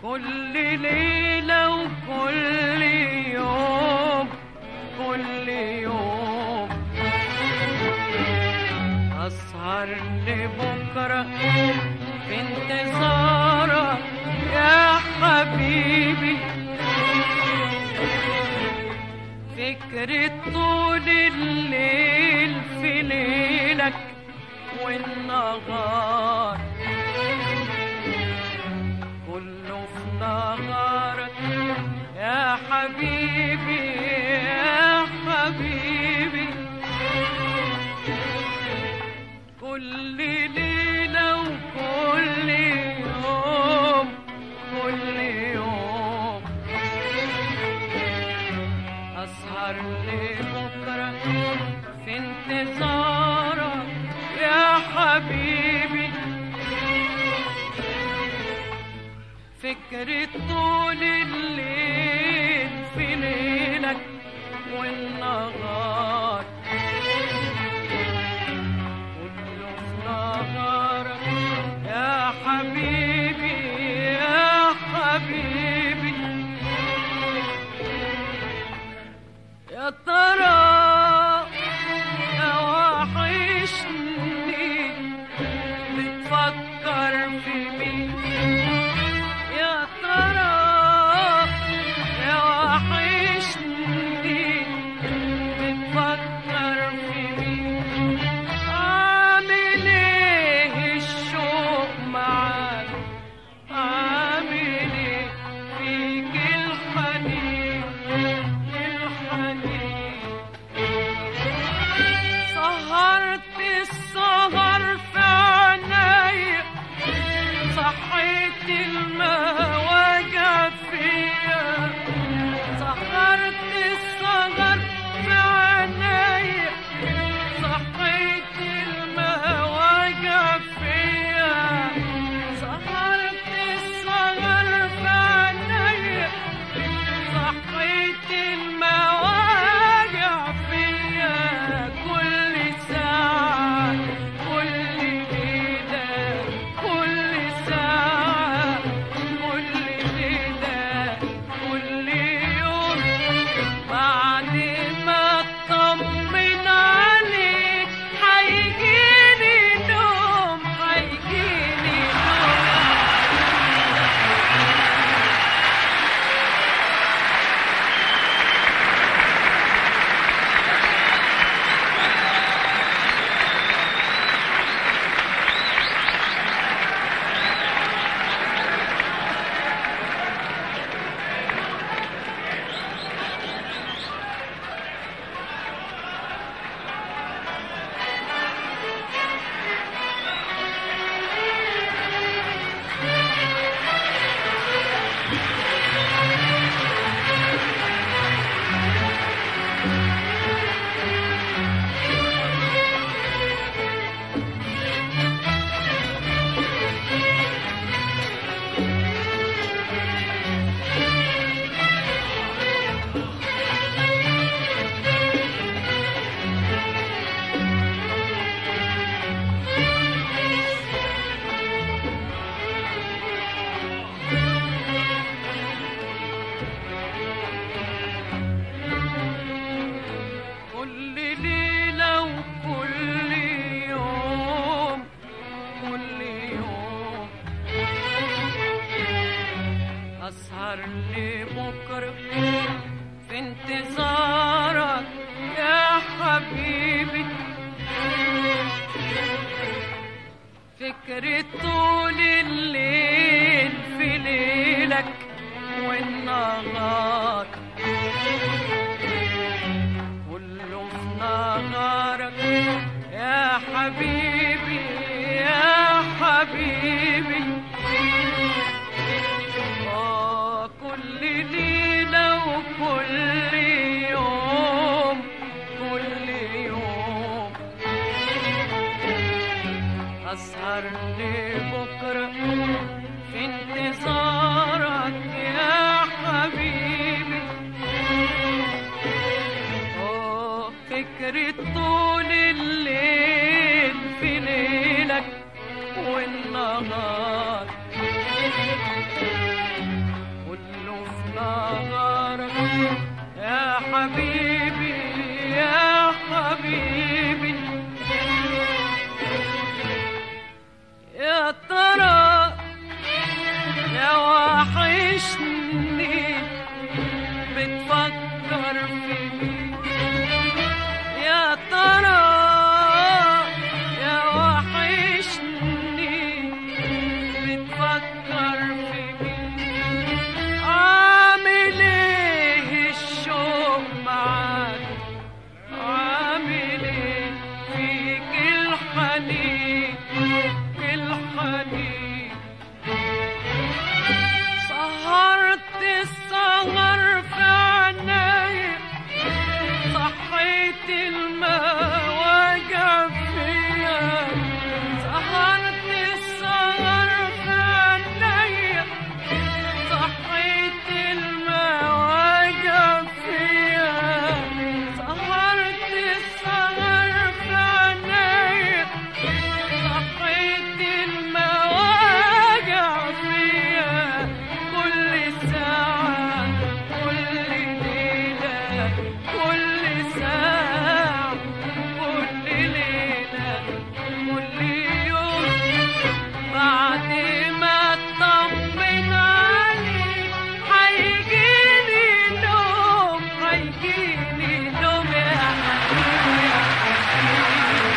كل ليلة وكل يوم كل يوم أسهر لبكرة في انتظارك يا حبيبي فكرة طول الليل في ليلك والنهار كله في نهارك يا حبيبي يا حبيبي كل ليلة وكل يوم كل يوم أسهر لبكرة في انتظارك يا حبيبي فكرة طول الليل في ليلك والنهار كله في نهارك يا حبيبي يا حبيبي يا ترى يا وحشني بتفكر في مين يا ترى يا وحشني بتفكر في مين عامل ايه الشوق معاك عامل ايه فيك الحنين الحنين سهرت السهر في عينيا صحيت المواجع فيا سهرت السهر في عينيا صحيت المواجع فيا سهرت السهر في عينيا صحيت المواجع فيا كل ساعة كل ليلة كل ساعة كل ليلة كل يوم بعد ما اطمن عليك هيجيني نوم هيجيني نوم كل ليلة وكل يوم كل يوم أسهر لبكرة في انتظارك يا حبيبي فكرة طول الليل في ليلك والنهار كله في نهارك يا حبيبي يا حبيبي آه كل ليلة وكل يوم كل يوم أسهر لبكرة في انتظارك يا حبيبي آه فكرة طول الليل في ليلك والنهار سهرك يا حبيبي يا حبيبي يا ترى يا وحشني بتفكر في مين يا ترى يا وحشني بتفكر في مين عامل ايه الشوق معاك عامل ايه فيك الحنين الحنين سهرت السهر في عينيا صحيت المواجع فيا سهرت السهر في عينيا صحيت المواجع فيا سهرت السهر في عينيا صحيت المواجع فيا كل ساعة كل ليلة كل ساعة كل ليلة كل يوم بعد ما اطمن عليك هيجيلي نوم هيجيلي نوم يا حبيبي يا حبيبي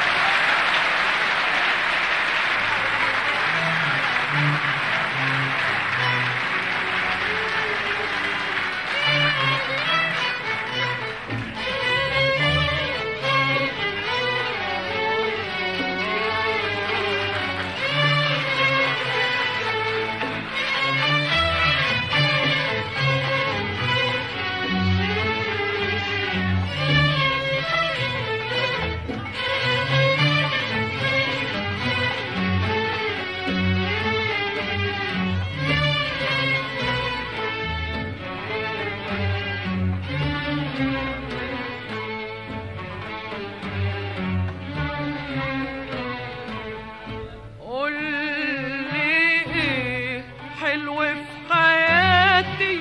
قول لي ايه حلو في حياتي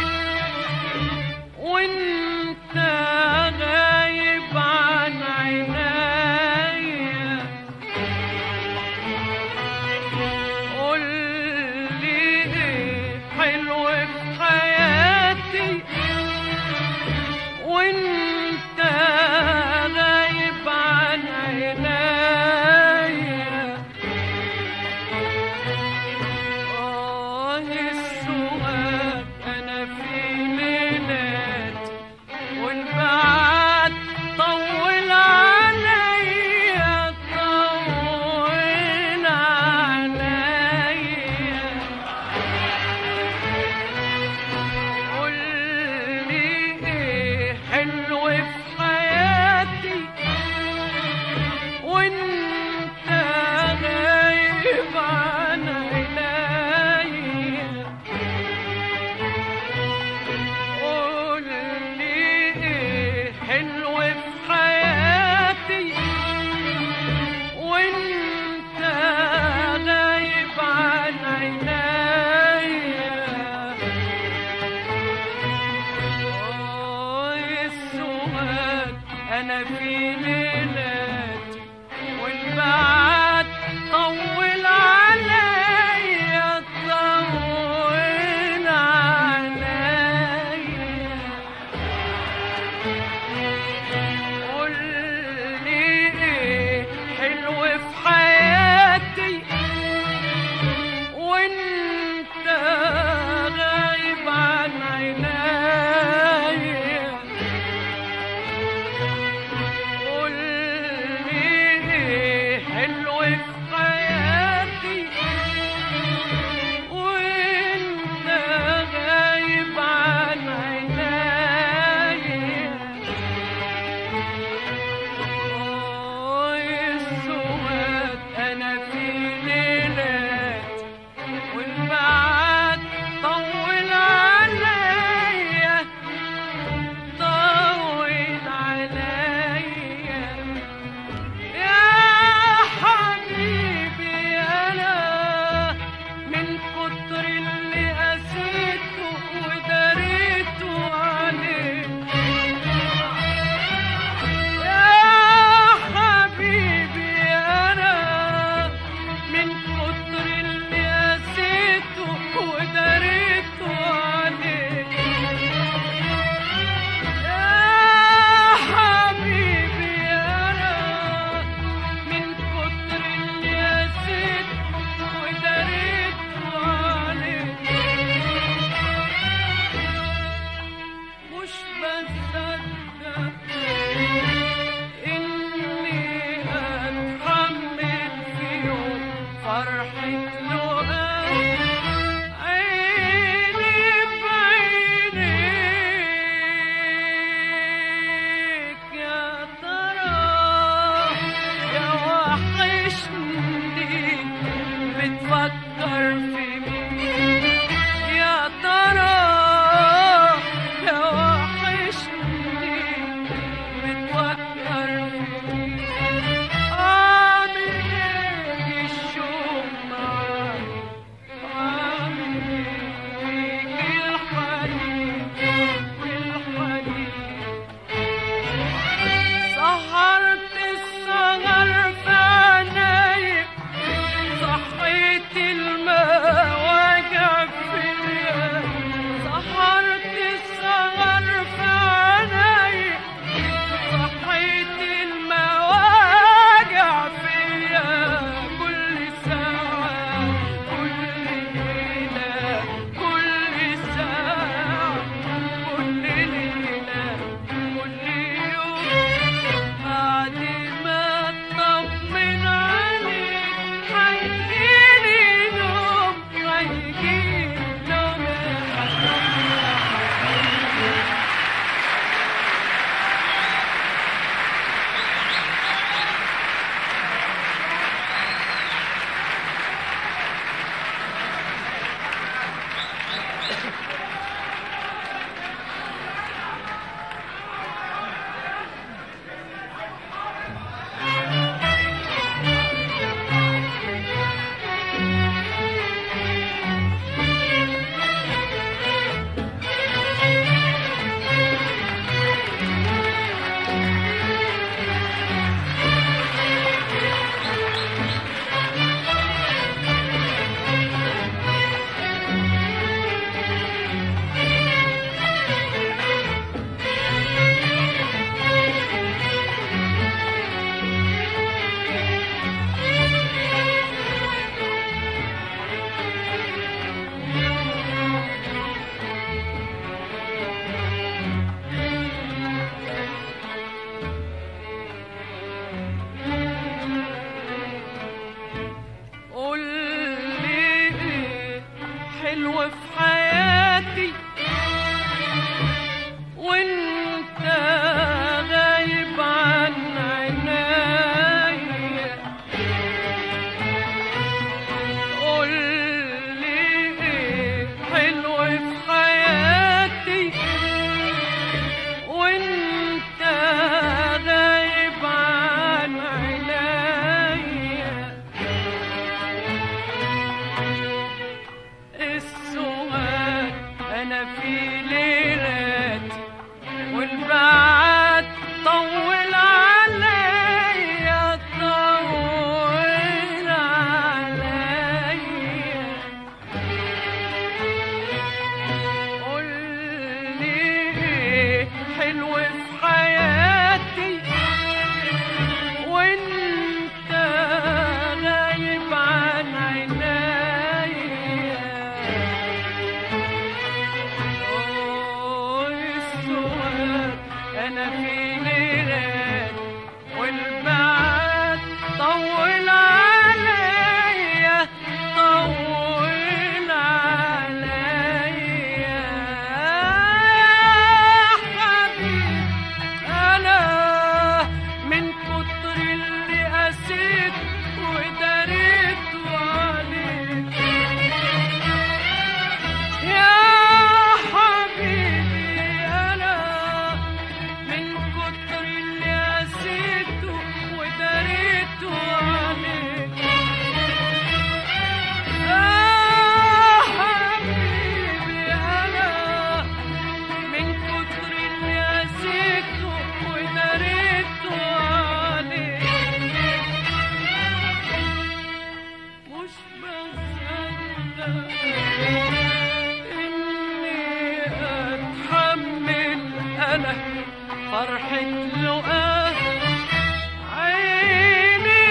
وانت غايب عن عينيا قول لي ايه حلو في حياتي وانت غايب عن عينيا آه السؤال أنا في ليلات والبعد طول عليا طول عليا قول لي إيه حلو في حياتي وانت غايب عن عينيا قول لي ايه حلو في حياتي وانت غايب عن عينيا آه السؤال أنا في ليلاتي والبعد طول عليا طول عليا قول لي ايه حلو في حياتي وانت غايب عن عينيا قول لي ايه حلو في حياتي وانت غايب عن عينيا آه السواد انا في ليلات والبعد طول عليا طول عليا يا حبيبي انا من كتر اللي قسيته وده فرحة لقاك عيني بعينيك يا ترى يا وحشني بتفكر في مين يا ترى يا وحشني بتفكر في مين عامل ايه الشوق معاك عامل ايه الحنين الحنين سهرت السهر في عينيك صحيت المواجع فيا سهرت السهر في عينيك صحيت المواجع فيا كل ساعة كل ليلة كل ساعة كل ليلة كل يوم بعد ما اطمن عليك هيجيلي نوم هيجيلي نوم قول لي ايه حلو في حياتي وانت غايب عن عينيا قول لي ايه حلو في حياتي وانت غايب عن عينيا السؤال انا في ليلاتي والبعد طول عليا طول عليا قول لي ايه حلو في حياتي وانت غايب عن عينيا أوه، السؤال انا في ليلات والبعد طول عليا طول عليا يا حبيبي انا من كتر اللي قسيت وداريت عليك يا حبيبي انا من كتر اللي قسيته وداريته عليك يا حبيبي انا من كتر اللي قسيته وداريته عليك مش بصدق إني أتحمل أنا فرحة لقاك عيني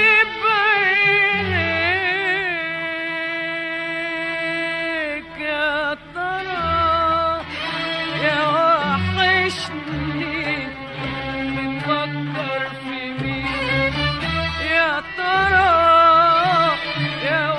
بعينيك يا ترى يا وحشني بتفكر في مين يا ترى يا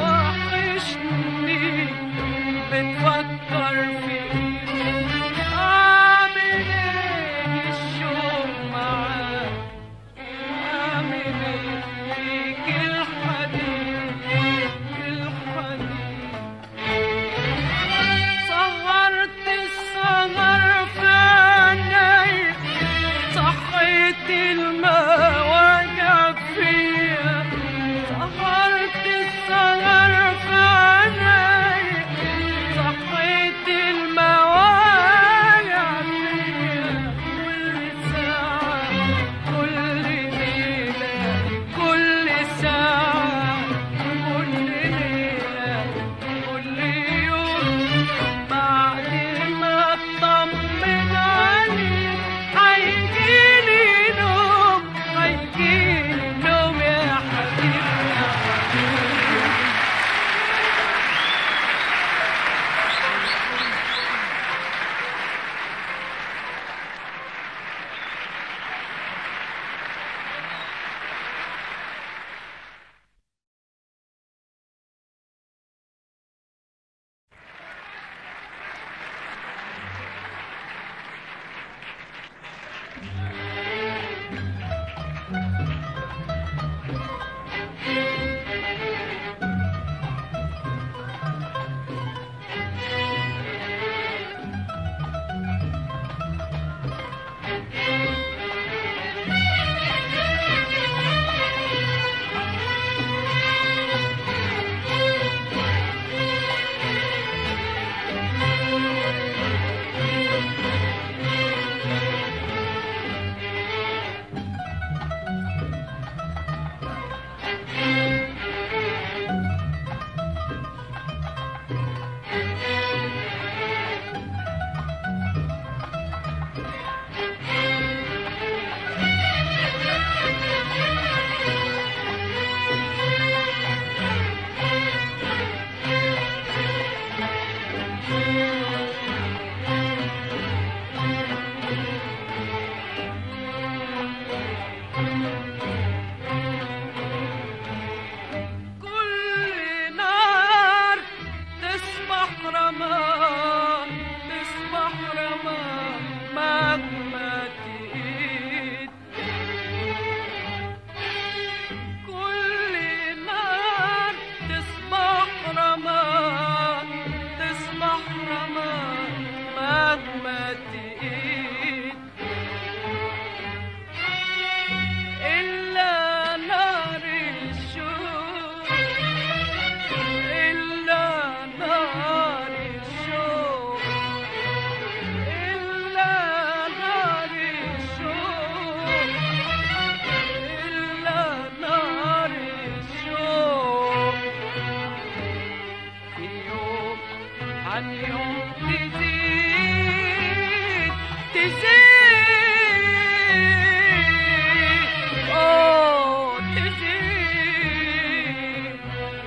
عن يوم تزيد تزيد أوه تزيد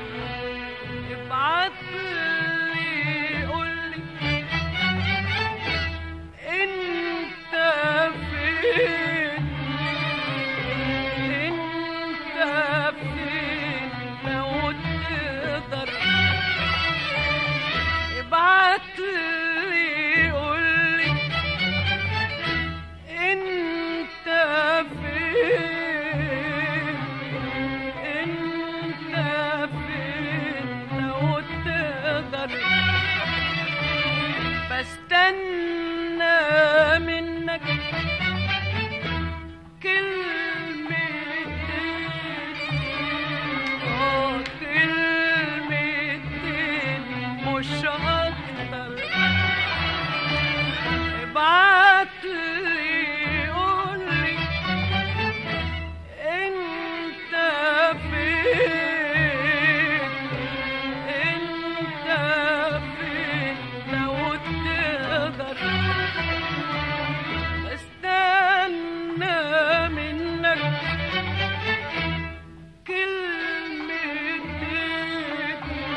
ابعت لي قول لي انت فين انت فين لو تقدر ابعت لي قول لي انت فين انت فين لو تقدر بستنى منك كلمتين اه كلمتين مش اكتر ابعت لي قول لي انت فين انت فين لو تقدر استنى منك كلمتين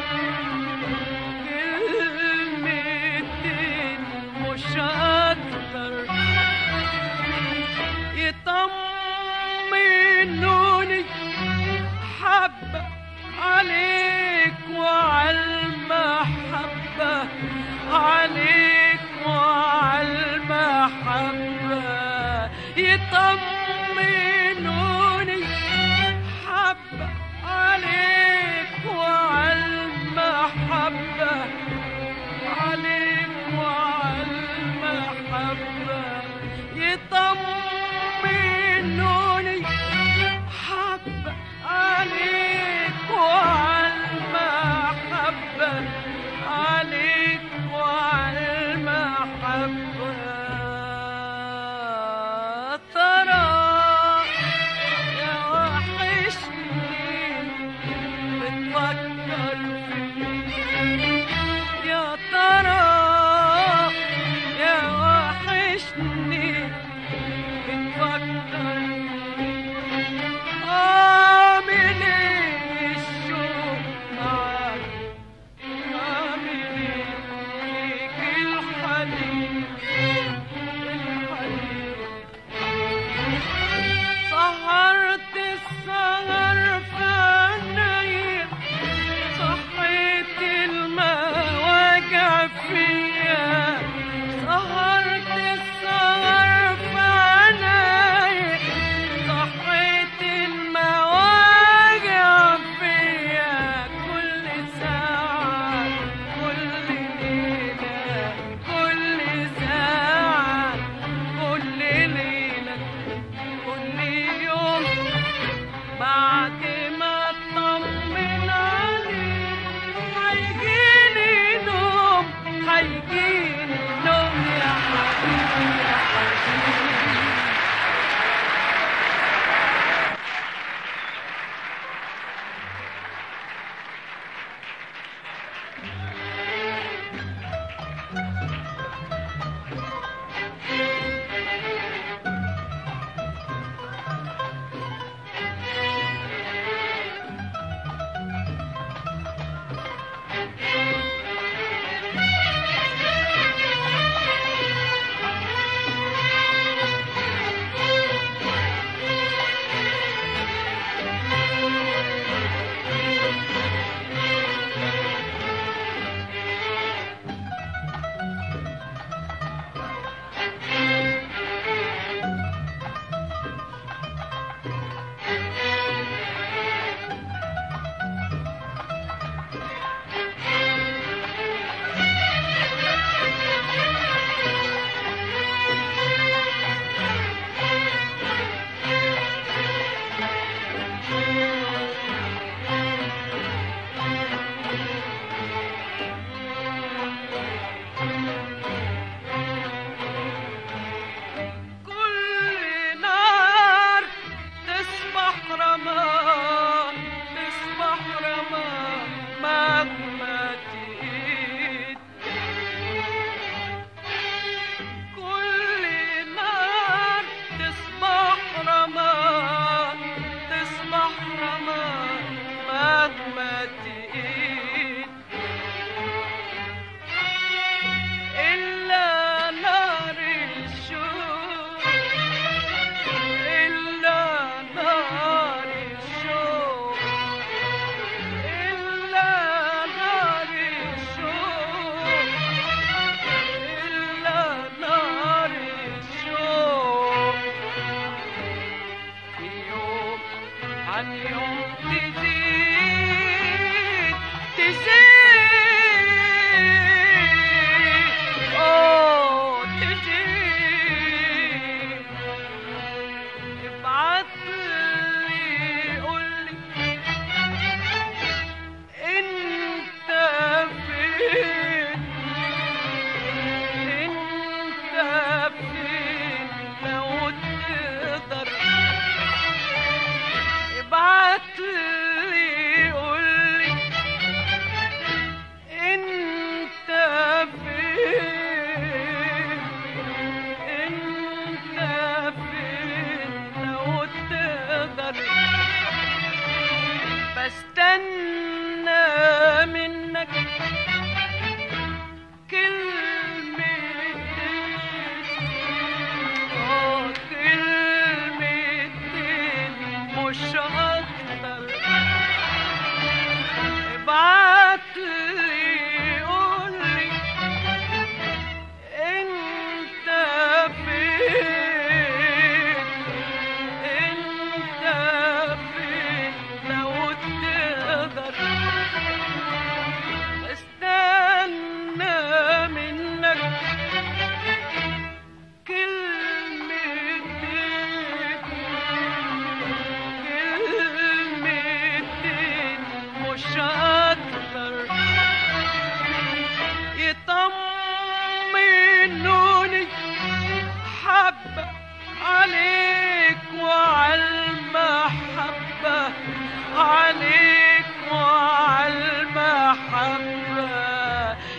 كلمتين مش اكتر يطمنوني حبة عليك وعلى المحبة عليك وعلى المحبة يطمنوني حبة عليك وعلى المحبة عليك وعلى المحبة يطمنوني حبة عليك وعلى المحبة عليك وعلى المحبة ترى يا وحشني بتفكر فيني يا ترى يا وحشني بتفكر فيني عامل ايه الشوق معاك عامل ايه فيك الحنين الحنين سهرت السهر في عينيا سهرت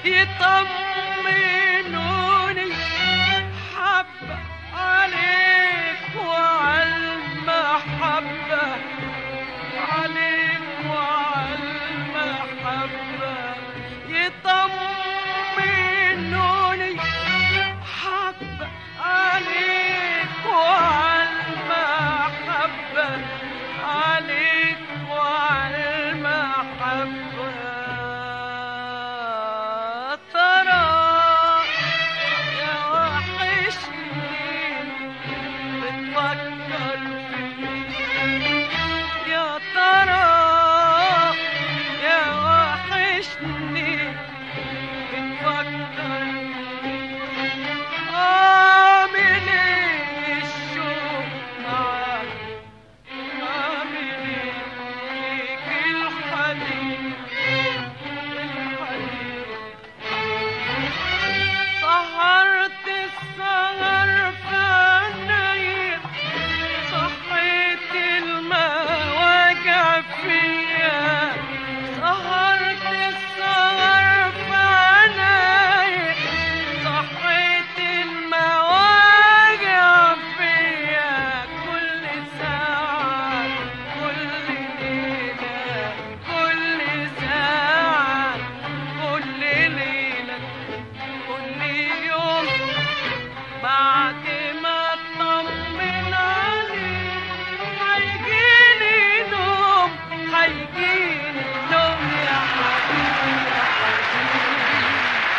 يطمنوني حبة عليك وعالمحبة عليك وعالمحبة يطمنوني حبة عليك وعالمحبة عليك وعالمحبة ترى يا وحشني بتفكر فيني يا ترى يا وحشني بتفكر عامل ايه الشوق معاك عامل ايه فيك الحنين الحنين سهرت السهر في عينيا صحيت المواجع فيا سهرت السهر في عينيا صحيت المواجع فيا كل ساعة كل ليلة كل ساعة كل ليلة كل يوم بعد ما اطمن عليك هيجيلي نوم هيجيلي نوم يا حبيبي يا حبيبي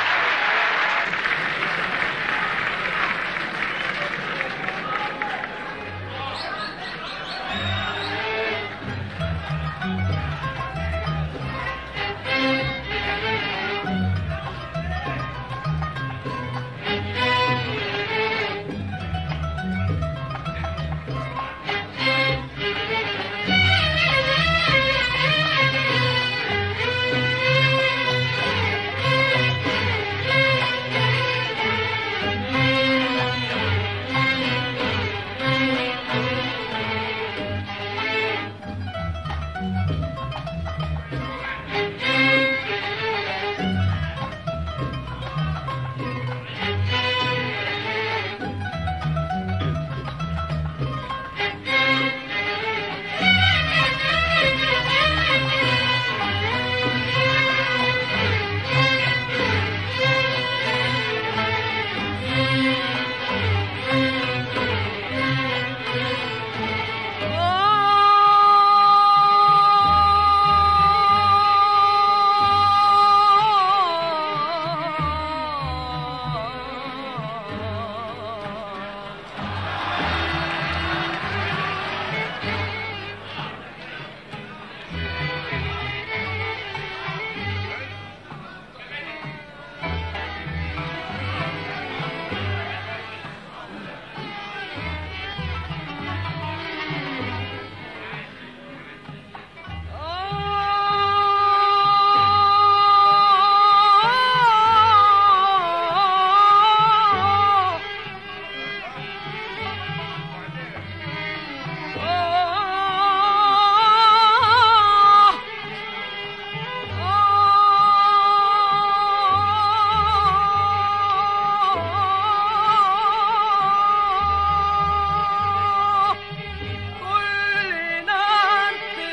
كل نار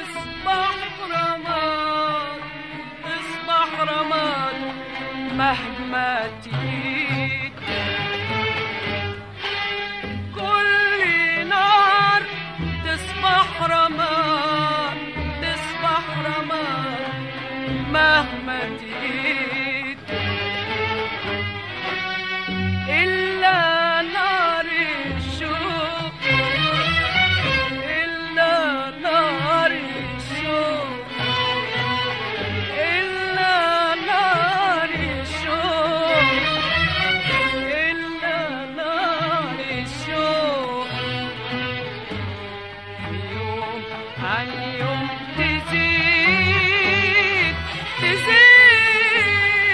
تصبح رماد تصبح رماد مهما تجيك كل نار تصبح رماد تصبح رماد مهما تجيك إلا نار الشوق إلا نار الشوق إلا نار الشوق إلا نار الشوق يوم عن يوم تزيد تزيد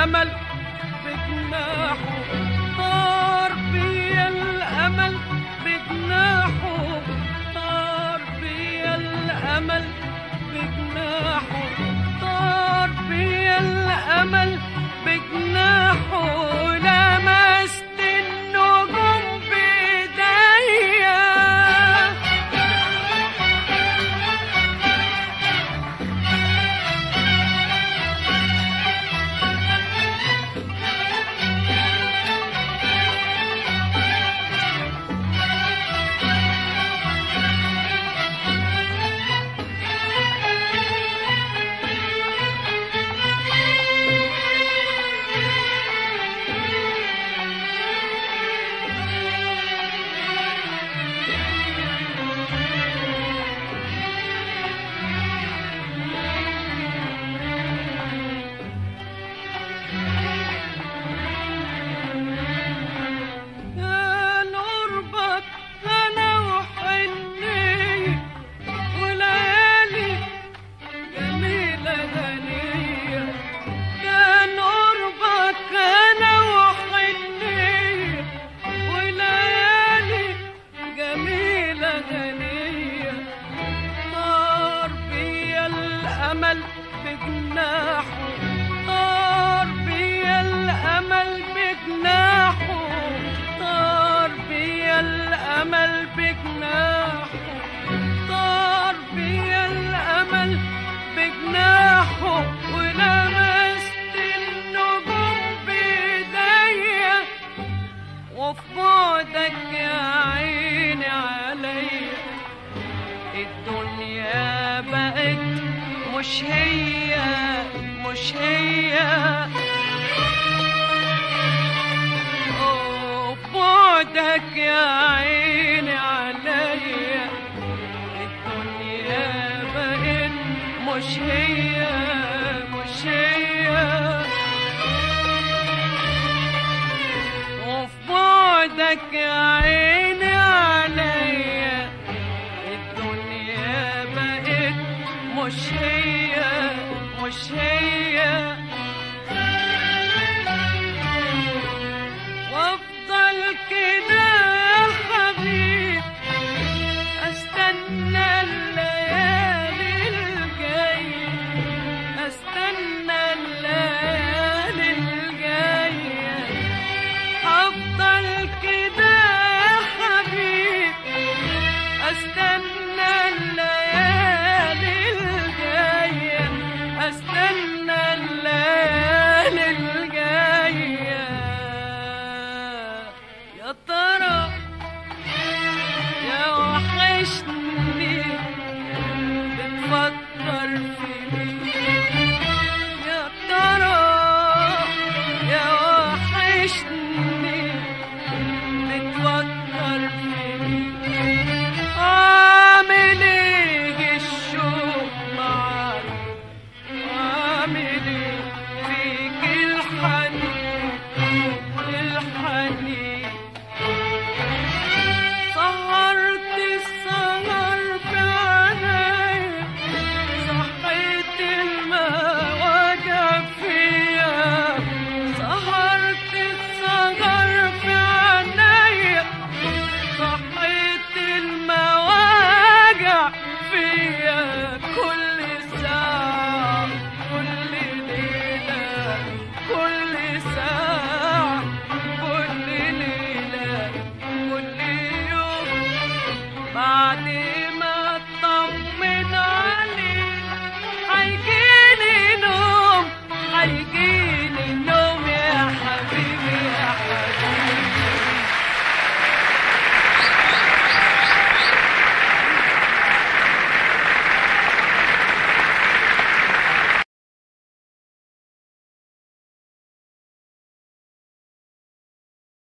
الأمل بجناحه طار بيا الأمل بجناحه طار بيا الأمل بجناحه طار بيا الأمل بجناحه لمست النجوم بإيديا كان قربك انا وحني وليالي جميلة غنية كان قربك انا وحني وليالي جميلة غنية طار بيا الأمل بجناحه طار بيا الأمل بجناحه طار بيا الأمل بجناحه طار بيا الأمل بجناحه ولمست النجوم بإيديا وفي بعدك يا عيني عليا الدنيا بقت مش هي مش هي أوه، بعدك يا عيني عليا الدنيا بقت مش هي مش هي وفي بعدك يا عيني عليا الدنيا بقت مش هي مش هي